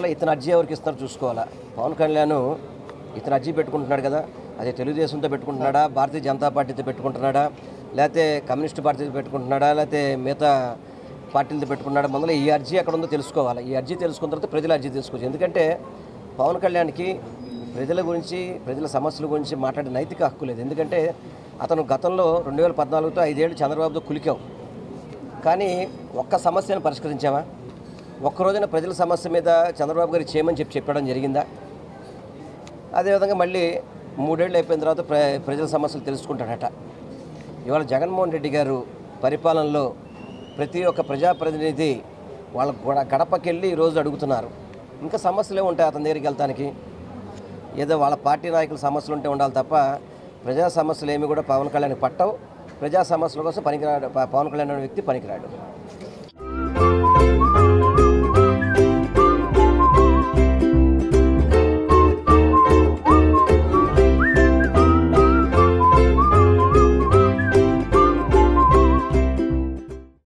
అందువల్ల ఇతను అర్జీ ఎవరికి ఇస్తారో చూసుకోవాలా పవన్ కళ్యాణ్ ఇతను అర్జీ పెట్టుకుంటున్నాడు కదా అదే తెలుగుదేశంతో పెట్టుకుంటున్నాడా భారతీయ జనతా పార్టీతో పెట్టుకుంటున్నాడా లేకపోతే కమ్యూనిస్ట్ పార్టీతో పెట్టుకుంటున్నాడా లేకపోతే మిగతా పార్టీలతో పెట్టుకున్నాడా మొదలు ఈ అర్జీ ఎక్కడ ఉందో తెలుసుకోవాలి ఈ అర్జీ తెలుసుకున్న తర్వాత ప్రజల అర్జీ తెలుసుకోవచ్చు ఎందుకంటే పవన్ కళ్యాణ్కి ప్రజల గురించి ప్రజల సమస్యల గురించి మాట్లాడే నైతిక హక్కు లేదు ఎందుకంటే అతను గతంలో రెండు వేల పద్నాలుగుతో ఐదేళ్ళు చంద్రబాబుతో కులికాం కానీ ఒక్క సమస్యను పరిష్కరించామా ఒక్క రోజున ప్రజల సమస్య మీద చంద్రబాబు గారికి చేయమని చెప్పి చెప్పడం జరిగిందా అదేవిధంగా మళ్ళీ మూడేళ్ళు అయిపోయిన తర్వాత ప్ర ప్రజల సమస్యలు తెలుసుకుంటాడట ఇవాళ జగన్మోహన్ రెడ్డి గారు పరిపాలనలో ప్రతి ఒక్క ప్రజాప్రతినిధి వాళ్ళ గొడ గడపకెళ్ళి ఈరోజు అడుగుతున్నారు ఇంకా సమస్యలే ఉంటాయి అతని దగ్గరికి వెళ్తానికి ఏదో వాళ్ళ పార్టీ నాయకుల సమస్యలు ఉంటే ఉండాలి తప్ప ప్రజా సమస్యలు ఏమి కూడా పవన్ కళ్యాణ్ పట్టవు ప్రజా సమస్యల కోసం పనికిరాడు ప- పవన్ కళ్యాణ్ అనే వ్యక్తి పనికిరాడు